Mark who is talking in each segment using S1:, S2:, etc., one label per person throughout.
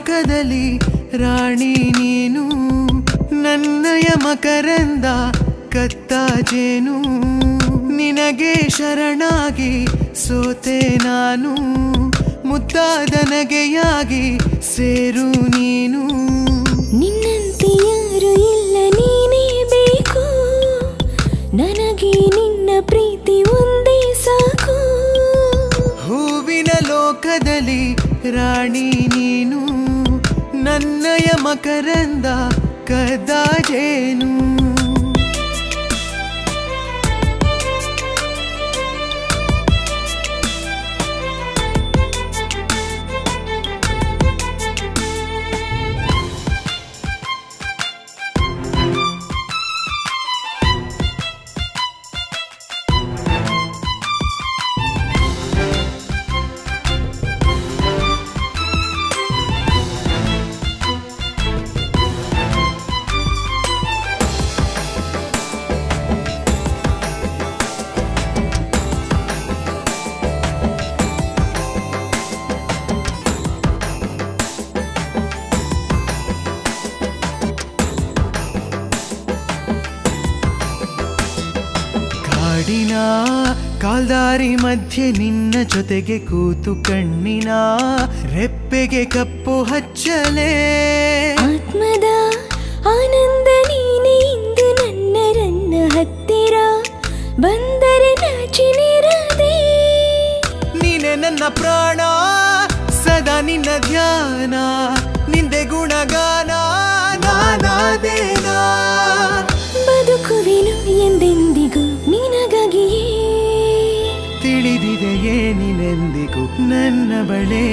S1: ಲೋಕದಲ್ಲಿ ರಾಣಿ ನೀನು ನನ್ನಯ ಮಕರಂದ ಕತ್ತಾಜೇನು ನಿನಗೆ ಶರಣಾಗಿ ಸೋತೆ ನಾನು ಮುದ್ದಾದ ನಗೆಯಾಗಿ ಸೇರು ನೀನು
S2: ನಿನ್ನಂತೆ ಯಾರು ಇಲ್ಲ ನೀನೇ ಬೇಕು ನನಗೆ ನಿನ್ನ ಪ್ರೀತಿ ಒಂದೇ ಸಾಕು
S1: ಹೂವಿನ ಲೋಕದಲ್ಲಿ ರಾಣಿ ನೀನು ನನ್ನಯ ಮಕರಂದ ಕದ್ದಾಜೇನು ಕಾಡಿನ ಕಾಲ್ದಾರಿ ಮಧ್ಯೆ ನಿನ್ನ ಜೊತೆಗೆ ಕೂತು ಕಣ್ಣಿನ ರೆಪ್ಪೆಗೆ ಕಪ್ಪು ಹಚ್ಚಲೇ
S2: ಆತ್ಮದ ಆನಂದ ನೀನೆ ಇಂದು ನನ್ನ ರನ್ನ ಹತ್ತಿರ ಬಂದರೆ ನಾಚಿನಿರದೆ
S1: ನೀನೆ ನನ್ನ ಪ್ರಾಣ ಸದಾ ನಿನ್ನ ಧ್ಯಾನ ನಿಂದೆ ಗುಣಗಾನ ನಾನಾದೇನಾ
S2: ಬದುಕುವೆನು ಎಂದೆಂದಿಗೂ ನಿನಗಾಗಿಯೇ
S1: ತಿಳಿದಿದೆಯೇ ನೀನೆಂದಿಗೂ ನನ್ನ ಬಳೆ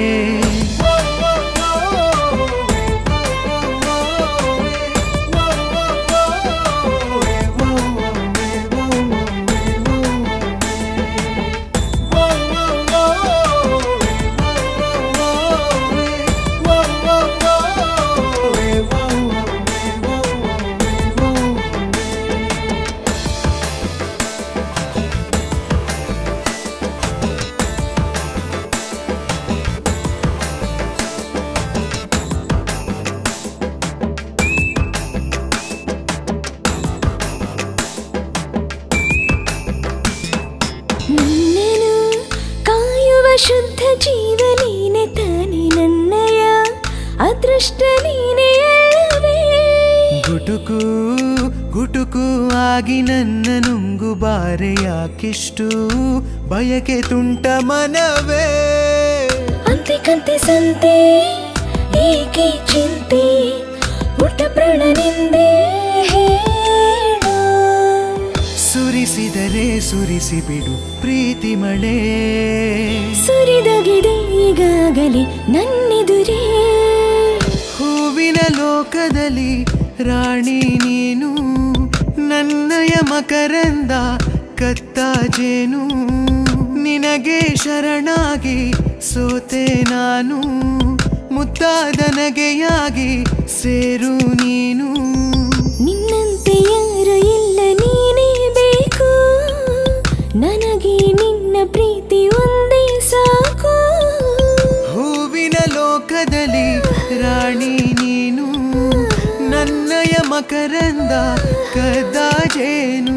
S2: ನನ್ನನು ಕಾಯುವ ಶುದ್ಧ ಜೀವ ನೀನೆ ತಾನೆ ನನ್ನಯ ಅದೃಷ್ಟ ನೀನೆ ಅಲ್ಲವೇ
S1: ಗುಟುಕು ಗುಟುಕು ಆಗಿ ನನ್ನ ನುಂಗು ಬಾರೆ ಯಾಕಿಷ್ಟು ಬಯಕೆ ತುಂಟ ಮನವೇ
S2: ಅಂತೆ ಕಂತೆ ಸಂತೆ ಏಕೆ ಚಿಂತೆ ಪುಟ್ಟ ಪ್ರಾಣನಿಂದೆ ಹೇಳು
S1: ಸುರಿಸಿದರೆ ಸುರಿಸಿ ಬಿಡು ಪ್ರೀತಿ ಮಳೆ
S2: ಸುರಿದಗಿದೆ ಈಗಾಗಲೇ ನನ್ನೆದುರೇ
S1: ಹೂವಿನ ಲೋಕದಲ್ಲಿ ರಾಣಿ ನೀನು ನನ್ನಯ ಮಕರಂದ ಕತ್ತಾಜೇನು ನಿನಗೆ ಶರಣಾಗಿ ಸೋತೆ ನಾನು ಮುದ್ದಾದ ನಗೆಯಾಗಿ ಸೇರು ನೀನು
S2: ನಿನ್ನಂತೆ ಯಾರು ಇಲ್ಲ ನೀನೇ ಬೇಕು ನನಗೆ ನಿನ್ನ ಪ್ರೀತಿ ಒಂದೇ ಸಾಕು
S1: ಹೂವಿನ ಲೋಕದಲ್ಲಿ ರಾಣಿ ನೀನು ನನ್ನಯ ಮಕರಂದ ಕದ್ದಾಜೇನು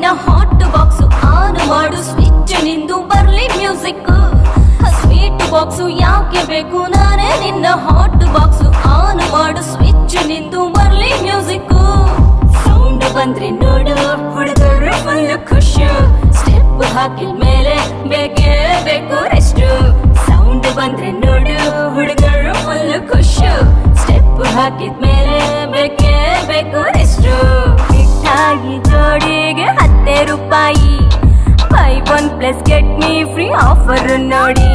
S2: ನಿನ್ನ ಹಾಟ್ ಬಾಕ್ಸ್ ಆನ್ ಮಾಡು ಸ್ವಿಚ್ ನಿಂದು ಬರ್ಲಿ ಮ್ಯೂಸಿಕ್ ಸ್ವೀಟ್ ಬಾಕ್ಸ್ ಯಾಕೆ ಬೇಕು ನಾನೇ ನಿನ್ನ ಹಾಟ್ ಬಾಕ್ಸ್ ಆನ್ ಮಾಡು ಸ್ವಿಚ್ ನಿಂದು ಬರ್ಲಿ ಮ್ಯೂಸಿಕ್ ಸೌಂಡ್ ಬಂದ್ರೆ ನೋಡು ಹುಡುಗರು ಫುಲ್ ಖುಷಿ ಸ್ಟೆಪ್ ಹಾಕಿದ ಮೇಲೆ ಬೇಕೇ ಬೇಕು ರೆಸ್ಟ್ ಸೌಂಡ್ ಬಂದ್ರೆ ನೋಡು ಹುಡುಗರು ಫುಲ್ ಖುಷಿ ಸ್ಟೆಪ್ ಹಾಕಿದ ಮೇಲೆ ಬೇಕೇ ಬೇಕು ರೆಸ್ಟ್ ಮಿಠಾಯಿ ಜೋಡಿಗೆ ಹತ್ತೆ ರೂಪಾಯಿ buy one plus get me free offer ನೋಡಿ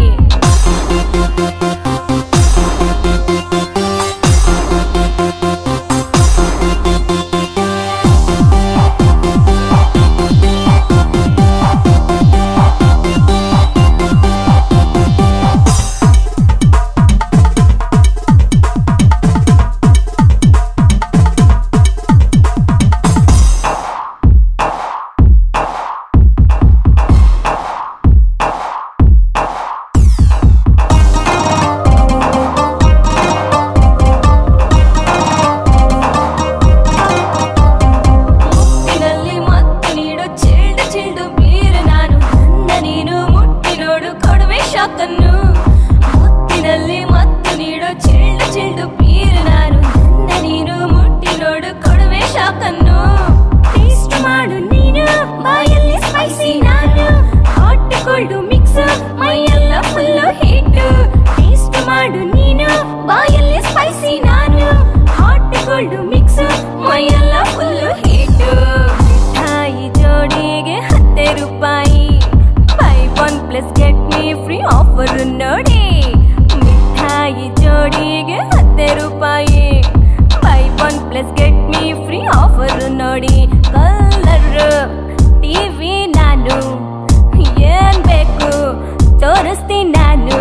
S2: ಮುತ್ತಿನಲ್ಲಿ ಮತ್ತು ನೀಡು ಚಿಲ್ಡು ಚಿಲ್ಡು ಬೀರು ನಾನು ನನ್ನ ನೀನು ಮುಟ್ಟಿ ನೋಡು ಕೊಡುವೆ ಶಾಕನ್ನು ಮುತ್ತಿನಲ್ಲಿ ಮತ್ತು ನೀಡು ಚಿಲ್ಡು ಚಿಲ್ಡು ಬೀರು ನಾನು ನನ್ನ ನೀನು ಮುಟ್ಟಿ ನೋಡು ಕೊಡುವೆ ಶಾಕನ್ನು ಟೇಸ್ಟ್ ಮಾಡು ನೀನು ಬಾಯಲ್ಲಿ ಸ್ಪೈಸಿ ನಾನು ಹಾಟ್ ಕೋಲ್ಡ್ ಮಿಕ್ಸ್ ಮೈಯೆಲ್ಲ ಫುಲ್ಲು ಹೀಟ್ ಟೇಸ್ಟ್ ಮಾಡು ನೀನು ಬಾಯಲ್ಲಿ ಸ್ಪೈಸಿ ನಾನು ಹಾಟ್ ಕೋಲ್ಡ್ ಮಿಕ್ಸ್ ಮೈಯೆಲ್ಲ ಫುಲ್ಲು ಹೀಟ್ ಮಿಠಾಯಿ ಜೋಡಿಗೆ ಹತ್ತೆ ರೂಪಾಯಿ buy one plus get me free offer ನೋಡಿ ಮಿಠಾಯಿ ಜೋಡಿಗೆ ಹತ್ತೆ ರೂಪಾಯಿ buy one plus get me free offer ನೋಡಿ ಕಲರ್ ಟಿವಿ ನಾನು ಏನ್ ಬೇಕು ತೋರಿಸ್ತೀನಿ ನಾನು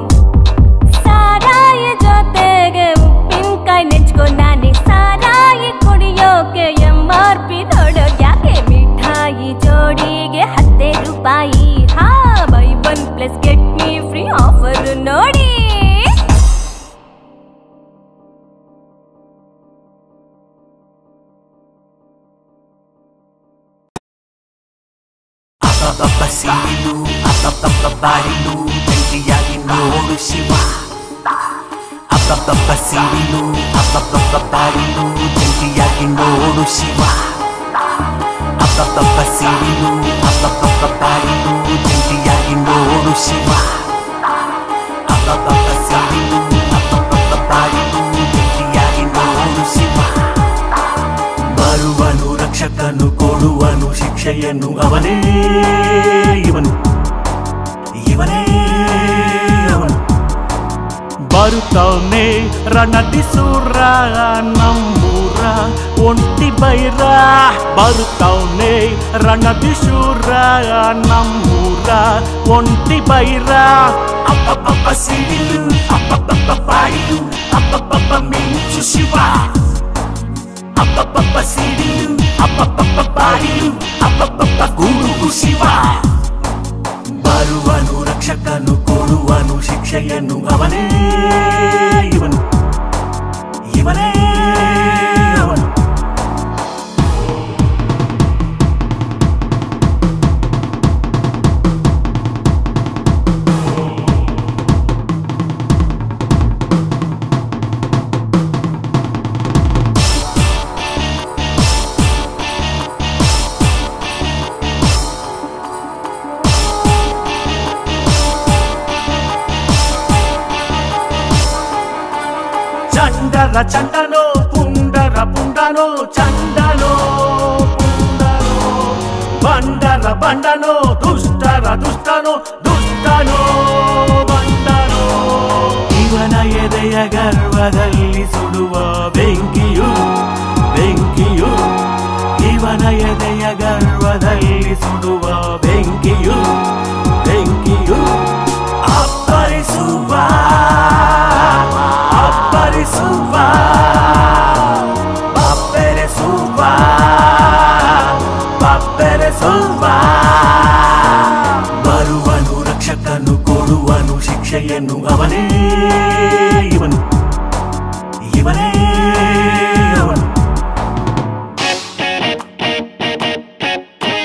S2: ಸಾರಾಯ ಜೊತೆಗೆ ಉಪ್ಪಿನಕಾಯಿ ನೆಚ್ಕೊ ನಾನೇ ಸಾರಾಯಿ ಕುಡಿಯೋಕೆ ಎಂ ಆರ್ ಪಿ ನೋಡೋ ಯಾಕೆ ಮಿಠಾಯಿ ಜೋಡಿಗೆ ಹತ್ತೆ ರೂಪಾಯಿ ಹಾ buy one plus get me free offer ನೋಡಿ
S3: ಅಬ್ಬಬ್ಬ ಸೀನು ಅಬ್ಬಬ್ಬ ಬಾಳಿನು ಗಟ್ಟಿಯಾಗಿ ನೋಡು ಶಿವ ಅಬ್ಬಬ್ಬ ಸೀನು ಅಬ್ಬಬ್ಬ ಬಾಳಿನು ಗಟ್ಟಿಯಾಗಿ ನೋಡು ಶಿವ ಅಬ್ಬಬ್ಬ ಸೀನು ಅಬ್ಬಬ್ಬ ಬಾಳಿನು ಗಟ್ಟಿಯಾಗಿ ನೋಡು ಶಿವ ಅಬ್ಬಬ್ಬ ಸೀನು ಅಬ್ಬಬ್ಬ ಬಾಳಿನು ಗಟ್ಟಿಯಾಗಿ ನೋಡು ಶಿವ ಬರುವನು ರಕ್ಷಕನು ಕೊಡುವನು ಶಿಕ್ಷೆಯನ್ನು ಅವನೇ ಇವನು ಇವನೇ ಅವನು ಬರುತ್ತವನೇ ರಣದಿಸೂರ ನಮ್ಮೂರ ಒಂಟಿ ಬೈರ ಬರುತ್ತವನೇ ರಣದಿಸೂರ ನಮ್ಮೂರ ಒಂಟಿ ಬೈರ ಅಪ್ಪಪ್ಪ ಸಿಡಿಲು ಅಪ್ಪಪ್ಪ ಬಾಡಿಲು ಅಪ್ಪಪ್ಪ ಮಿಂಚು ಶಿವ ಅಪ್ಪಪ್ಪ ಸಿಡಿಲು ಅಪ್ಪಪ್ಪ ಬಾಡಿಲು ಅಪ್ಪಪ್ಪ ಗುಡುಗು ಶಿವ ಬರುವನು ರಕ್ಷಕನು ಕೊಡುವನು ಶಿಕ್ಷೆಯನ್ನು ಅವನೇ ಇವನು ಇವನೇ ಅವನು ಚಂಡರ ಚಂಡನೋ ಪುಂಡರ ಪುಂಡನೋ ಚಂಡನೋ ಪುಂಡನೋ ಬಂಡರ ಬಂಡನೋ ದುಷ್ಟರ ದುಷ್ಟನೋ ದುಷ್ಟನೋ ಬಂಡನೋ ಇವನ ಎದೆಯ ಗರ್ವದಲ್ಲಿ ಸುಡುವ ಬೆಂಕಿಯು ಬೆಂಕಿಯು ಇವನ ಎದೆಯ ಗರ್ವದಲ್ಲಿ ಸುಡುವ ಬೆಂಕಿಯು ಬೆಂಕಿಯು ಅಪ್ಪರಿಸುವ ಅಪ್ಪರಿಸುವ ಪಪ್ಪೆರೆಸುವ ಪಪ್ಪೆರೆಸುವ ಬರುವನು ರಕ್ಷಕನು ಕೊಡುವನು ಶಿಕ್ಷೆಯನ್ನು ಅವನೇ ಇವನು ಇವನೇ ಅವನು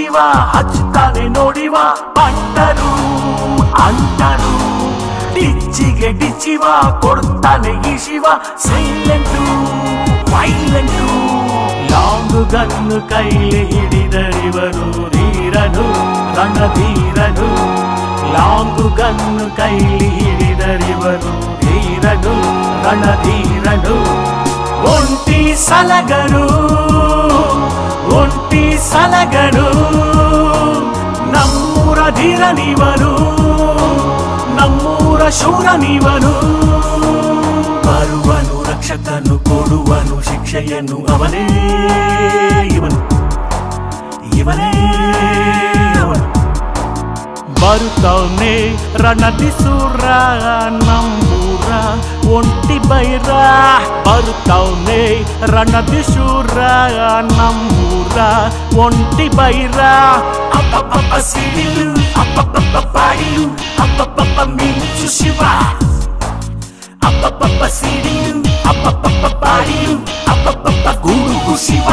S3: ಶಿವ ಹಚ್ಚುತ್ತಾನೆ ನೋಡಿವ ಬಂಟರು ಅಂಟರು ಡಿಚ್ಚಿಗೆ ಡಿಚ್ಚಿವ ಕೊಡ್ತಾನೆ ಈ Shiva silent violent long gun ಕೈಲಿ ಹಿಡಿದರಿವರು ಧೀರನು ರಣಧೀರನು ಲಾಂಗ್ ಗನ್ನು ಕೈಲಿ ಹಿಡಿದರಿವರು ಧೀರನು ರಣಧೀರನು ಒಂಟಿ ಸಲಗರು ಒಂಟಿ ಸಲಗರು ನಮ್ಮೂರ ಧೀರನಿವನು ನಮ್ಮೂರ ಶೂರನಿವನು ಬರುವನು ರಕ್ಷಕನು ಕೊಡುವನು ಶಿಕ್ಷೆಯನ್ನು ಅವನೇ ಇವನು ಇವನೇ ಅವನು ಬರುತ್ತವನೆ ರಣದಿಸೂರ ನಮ್ಮೂರ ಒಂಟಿ ಬೈರ ಬರುತ್ತವನೆ ರಣದಿಸೂರ ನಮ್ಮೂರ ಒಂಟಿ ಬೈರ ಅಪ್ಪಪ್ಪ ಸಿಡಿಲು ಅಪ್ಪಪ್ಪ ಬಾಡಿಲು ಅಪ್ಪಪ್ಪ ಮಿಂಚು ಶಿವ ಅಪ್ಪಪ್ಪ ಸಿಡಿಲು ಅಪ್ಪಪ್ಪ ಬಾಡಿಲು ಅಪ್ಪಪ್ಪ ಗುಡುಗು ಶಿವ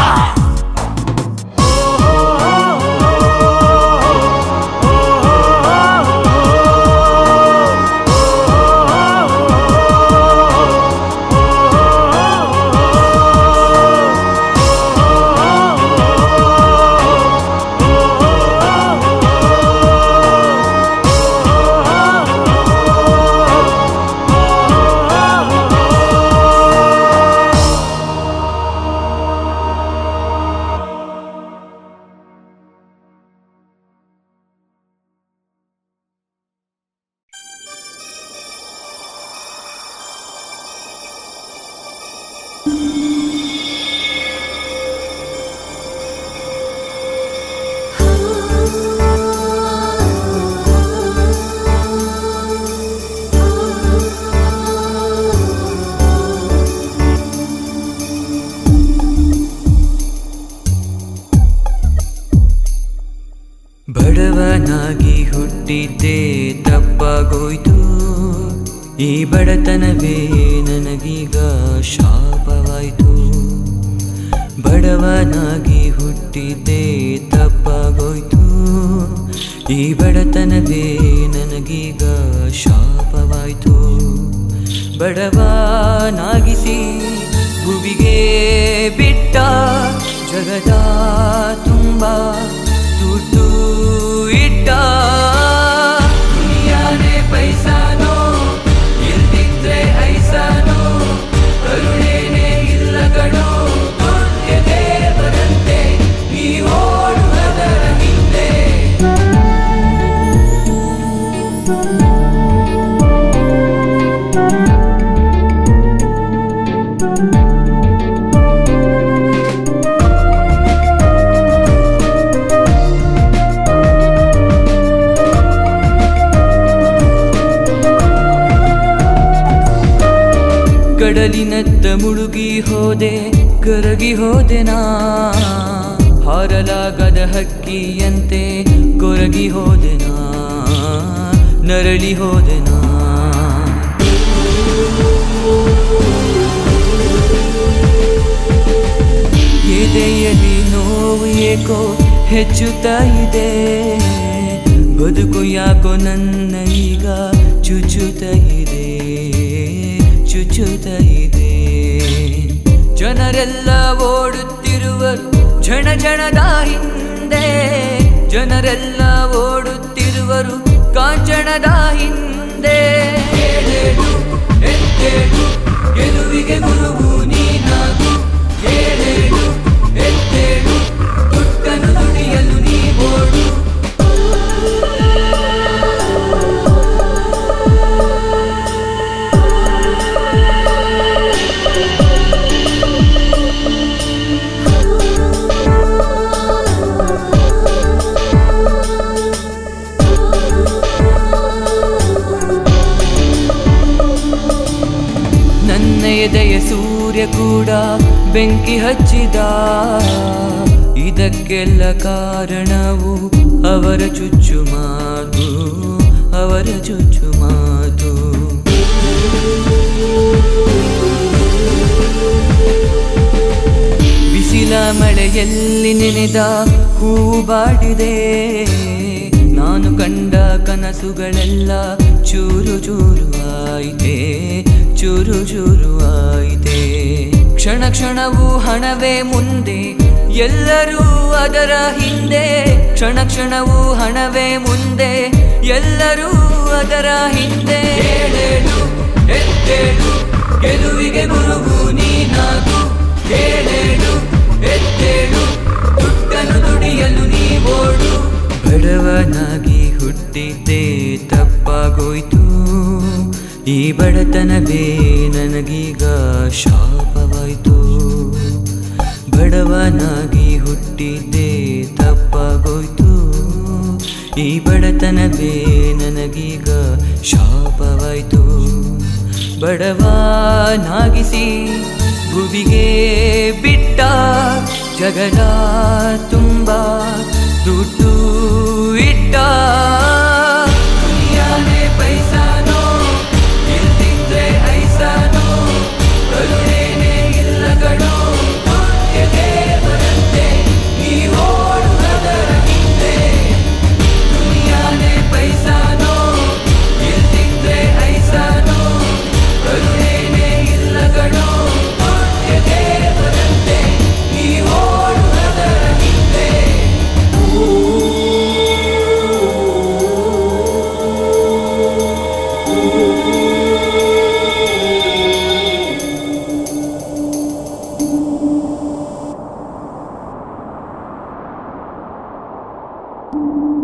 S1: ಬಡವನಾಗಿ ಹುಟ್ಟಿದ್ದೆ ತಪ್ಪಾಗೋಯ್ತು ಈ ಬಡತನವೇ ನನಗೀಗ ಶಾಪವಾಯ್ತು ಬಡವನಾಗಿ ಹುಟ್ಟಿದ್ದೆ ತಪ್ಪಾಗೋಯ್ತು ಈ ಬಡತನವೇ ನನಗೀಗ ಶಾಪವಾಯ್ತು ಬಡವನಾಗಿಸಿ ಭುವಿಗೆ ಬಿಟ್ಟ ಜಗದ ತುಂಬ ದುಡ್ಡು ಇಟ್ಟ ದುನಿಯಾನೆ ಪೈಸಾನೋ ಇಲ್ದಿದ್ರೆ ಐಸಾನೋ ಕರುಣೆನೇ ಇಲ್ಲ ಕಣೋ ದುಡ್ಗೆ ದೇವರಂತೆ ನೀ ಓಡುವುದರ ಹಿಂದೆ ಕಡಲಿನತ್ತ ಮುಳುಗಿ ಹೋದೆ ಕರಗಿ ಹೋದೆ ನಾ ಹಾರಲಾಗದ ಹಕ್ಕಿಯಂತೆ ಕೊರಗಿ ಹೋದೆ ನಾ ನರಳಿ ಹೋದೆ ನಾ ಎದೆಯಲ್ಲಿ ನೋವು ಏಕೋ ಹೆಚ್ಚುತ್ತಾ ಇದೆ ಬದುಕು ಯಾಕೋ ನನ್ನ ಈಗ ಚುಚ್ಚುತ್ತಾ ಇದೆ ಚುಚ್ಚುತ್ತಾ ಇದೆ ಜನರೆಲ್ಲ ಓಡುತ್ತಿರುವರು ಝಣ ಝಣದ ಹಿಂದೆ ಜನರೆಲ್ಲ ಓಡುತ್ತಿರುವರು ಕಾಂಚಣದ ಹಿಂದೆ ಏಳೇಳು ಎತ್ತೇಳು ಗೆಲುವಿಗೆ ಗುರುವು ನೀನಾಗು ಏಳೇಳು ಎತ್ತೇಳು ದುಡ್ಡನ್ನು ದುಡಿಯಲು ನೀ ಓಡು ನನ್ನ ಎದೆಯ ಸೂರ್ಯ ಕೂಡ ಬೆಂಕಿ ಹಚ್ಚಿದ ಇದಕ್ಕೆಲ್ಲ ಕಾರಣವು ಅವರ ಚುಚ್ಚು ಮಾತು ಅವರ ಚುಚ್ಚು ಮಾತು ಬಿಸಿಲ ಮಳೆ ಮಳೆಯಲ್ಲಿ ನೆನೆದ ಹೂ ಬಾಡಿದೆ ನಾನು ಕಂಡ ಕನಸುಗಳೆಲ್ಲ ಚೂರು ಚೂರು ಆಯಿತೆ ಚೂರು ಚೂರು ಆಯಿತೆ ಕ್ಷಣ ಕ್ಷಣವೂ ಹಣವೇ ಮುಂದೆ ಎಲ್ಲರೂ ಅದರ ಹಿಂದೆ ಕ್ಷಣ ಕ್ಷಣವೂ ಹಣವೇ ಮುಂದೆ ಎಲ್ಲರೂ ಅದರ ಹಿಂದೆ ಏಳೇಳು ಎದ್ದೇಳು ಗೆಲುವಿಗೆ ಗುರುವು ನೀನಾಗು ಏಳೇಳು ಎದ್ದೇಳು ದುಡ್ಡನ್ನು ದುಡಿಯಲು ನೀವೋಡು ಬಡವನಾಗಿ ಹುಟ್ಟಿದ್ದೆ ತಪ್ಪಾಗೋಯ್ತು ಈ ಬಡತನವೇ ನನಗೀಗ ಶಾಪವಾಯ್ತು ಬಡವನಾಗಿ ಹುಟ್ಟಿದ್ದೆ ತಪ್ಪಾಗೋಯ್ತು ಈ ಬಡತನವೇ ನನಗೀಗ ಶಾಪವಾಯ್ತು ಬಡವನಾಗಿಸಿ ಭುವಿಗೆ ಬಿಟ್ಟ ಜಗದ ತುಂಬ ದುಡ್ಡು ಇಟ್ಟ ದುನಿಯಾನೇ ಪೈಸಾನೋ ಇಲ್ದಿದ್ರೆ ಐಸಾನೋ ಕರುಣೆನೇ ಇಲ್ಲ ಕಣೋ ಭಾಗ್ಯ ದೇವರಂತೆ ನೀವೋಡುವುದರ ಹಿಂದೆ ದುನಿಯಾನೇ ಪೈಸಾನೋ ಇಲ್ದಿದ್ರೆ ಐಸಾನೋ ಕರುಣೆನೇ ಇಲ್ಲ ಕಣೋ ಭಾಗ್ಯ ದೇವರಂತೆ ನೀವೋಡುವುದರ ಹಿಂದೆ
S2: thank you